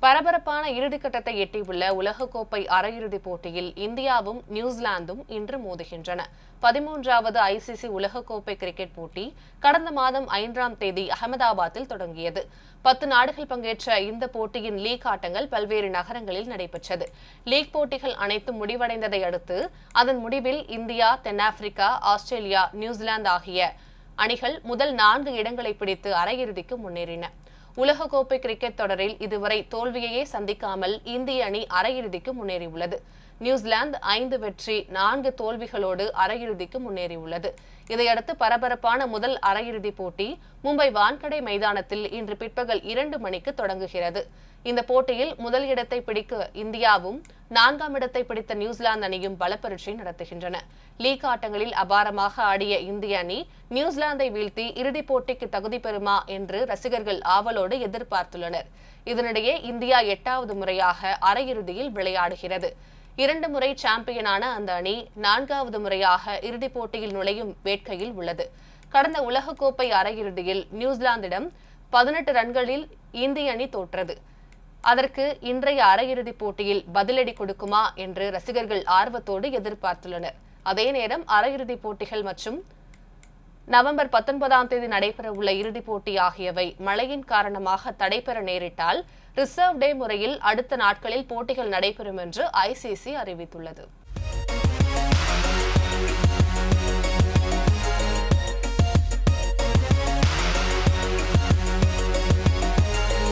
பரபரப்பான இறுதிக்கட்டத்தை எட்டியுள்ள உலகக்கோப்பை அரையிறுதிப் போட்டியில் இந்தியாவும் நியூசிலாந்தும் இன்று மோதுகின்றன பதிமூன்றாவது ஐசிசி உலகக்கோப்பை கிரிக்கெட் போட்டி கடந்த மாதம் ஐந்தாம் தேதி அகமதாபாத்தில் தொடங்கியது பத்து நாடுகள் பங்கேற்ற இந்த போட்டியின் லீக் ஆட்டங்கள் பல்வேறு நகரங்களில் நடைபெற்றது லீக் போட்டிகள் அனைத்தும் முடிவடைந்ததை அடுத்து அதன் முடிவில் இந்தியா தென்னாப்பிரிக்கா ஆஸ்திரேலியா நியூசிலாந்து ஆகிய அணிகள் முதல் நான்கு இடங்களை பிடித்து அரையிறுதிக்கு முன்னேறின உலகக்கோப்பை கிரிக்கெட் தொடரில் இதுவரை தோல்வியையே சந்திக்காமல் இந்திய அணி அரையிறுதிக்கு முன்னேறியுள்ளது நியூசிலாந்து ஐந்து வெற்றி நான்கு தோல்விகளோடு அரையிறுதிக்கு முன்னேறியுள்ளது இதையடுத்து பரபரப்பான முதல் அரையிறுதிப் போட்டி மும்பை வான்கடை மைதானத்தில் இன்று பிற்பகல் இரண்டு மணிக்கு தொடங்குகிறது இந்த போட்டியில் முதல் இடத்தை பிடிக்க இந்தியாவும் நான்காம் இடத்தை பிடித்த நியூசிலாந்து அணியும் பலப்பரீட்சை நடத்துகின்றன லீக் ஆட்டங்களில் அபாரமாக ஆடிய இந்திய அணி நியூசிலாந்தை வீழ்த்தி இறுதிப் போட்டிக்கு தகுதி பெறுமா என்று ரசிகர்கள் ஆவலோடு எதிர்பார்த்துள்ளனர் இதனிடையே இந்தியா எட்டாவது முறையாக அரையிறுதியில் விளையாடுகிறது இரண்டு முறை சாம்பியனான அந்த அணி நான்காவது முறையாக இறுதிப் போட்டியில் நுழையும் வேட்கையில் உள்ளது கடந்த உலகக்கோப்பை அரையிறுதியில் நியூசிலாந்திடம் பதினெட்டு ரன்களில் இந்திய அணி தோற்றது அதற்கு இன்றைய அரையிறுதிப் போட்டியில் பதிலடி கொடுக்குமா என்று ரசிகர்கள் ஆர்வத்தோடு எதிர்பார்த்துள்ளனர் அதே நேரம் அரையிறுதிப் போட்டிகள் மற்றும் நவம்பர் பத்தொன்பதாம் தேதி நடைபெறவுள்ள இறுதிப் போட்டி ஆகியவை மழையின் காரணமாக தடைபெற நேரிட்டால் ரிசர்வ் டே முறையில் அடுத்த நாட்களில் போட்டிகள் நடைபெறும் என்று ஐசிசி அறிவித்துள்ளது